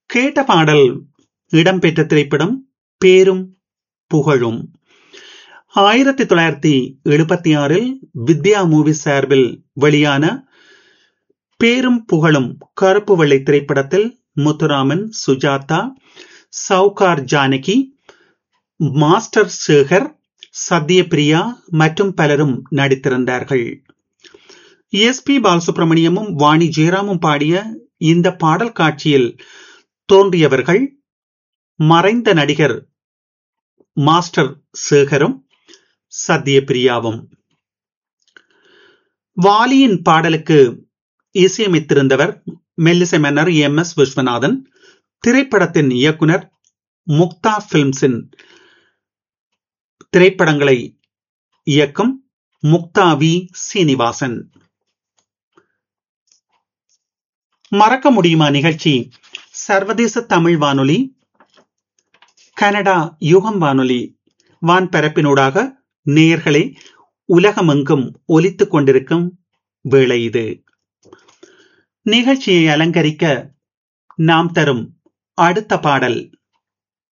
கேட்ட பாடல் இடம்பெற்ற திரைப்படம் பேரும் புகழும் ஆயிரத்தி தொள்ளாயிரத்தி எழுபத்தி ஆறில் வித்யா மூவி சார்பில் வெளியான பேரும் புகழும் கருப்பு வெள்ளை திரைப்படத்தில் முத்துராமன் சுஜாதா சவுகார் ஜானகி மாஸ்டர் சேகர் சத்யபிரியா மற்றும் பலரும் நடித்திருந்தார்கள் எஸ் பி பாலசுப்ரமணியமும் வாணி ஜெயராமும் பாடிய இந்த பாடல் காட்சியில் தோன்றியவர்கள் மறைந்த நடிகர் மாஸ்டர் சேகரும் சத்யபிரியாவும் வாலியின் பாடலுக்கு இசையமைத்திருந்தவர் மெல்லிசை மன்னர் எம் எஸ் விஸ்வநாதன் திரைப்படத்தின் இயக்குனர் முக்தா பிலிம்ஸின் திரைப்படங்களை இயக்கும் முக்தா வி சீனிவாசன் மறக்க முடியுமா நிகழ்ச்சி சர்வதேச தமிழ் வானொலி கனடா யுகம் வானொலி வான்பரப்பினூடாக நேயர்களே உலகமெங்கும் ஒலித்துக் கொண்டிருக்கும் வேளை இது நிகழ்ச்சியை அலங்கரிக்க நாம் தரும் அடுத்த பாடல்